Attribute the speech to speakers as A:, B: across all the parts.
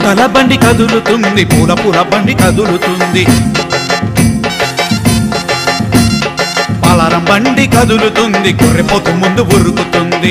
A: దేవతల బండి కదులుతుంది పూల పూల బండి కదులుతుంది పలారం బండి కదులుతుంది గొర్రెపోతు ముందు ఉరుకుతుంది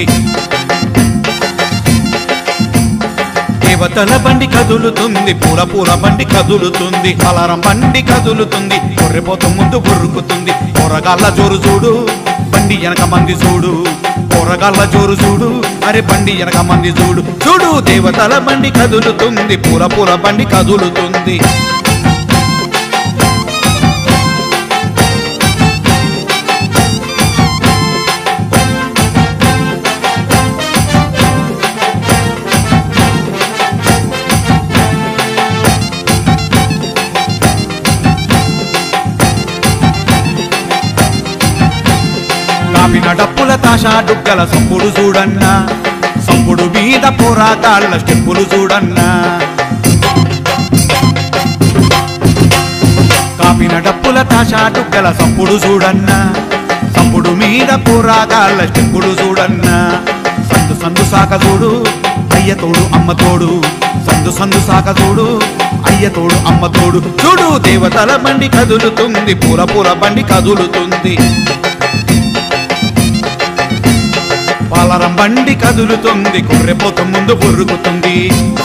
A: దేవతల బండి కదులుతుంది పూల పూల బండి కదులుతుంది పలారం బండి కదులుతుంది గొర్రెపోతు ముందు ఉరుకుతుంది పొరగాళ్ళ జోరు చూడు బండి వెనక మంది చూడు పొరగాళ్ళ జోరు చూడు అరే బండి వెనక మంది చూడు చూడు దేవతల బండి కదులుతుంది పూల పూల బండి కదులుతుంది కాపిన డప్పుల తాషా డుగ్గల సంపుడు చూడన్నా సంపుడు మీద పోరాటాళ్ళ స్టెప్పులు చూడన్నా కాపిన డప్పుల తాషా డుగ్గల సంపుడు చూడన్నా సంపుడు మీద పోరాటాళ్ళ స్టెప్పులు చూడన్నా సందు సందు సాక చూడు అయ్య తోడు అమ్మ తోడు సందు సందు సాక చూడు అయ్య తోడు అమ్మ తోడు చూడు దేవతల బండి కదులుతుంది పూల పూల బండి కదులుతుంది పాలరం బండి కదులుతుంది కుర్రెపోతు ముందు ఉరుకుతుంది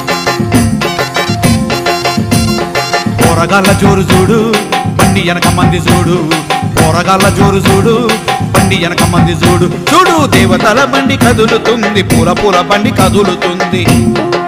A: పోరగాళ్ళ జోరు చూడు బండి వెనక మంది చూడు పోరగాళ్ళ జోరు చూడు బండి వెనక మంది చూడు చూడు దేవతల బండి కదులుతుంది పూల పూల బండి కదులుతుంది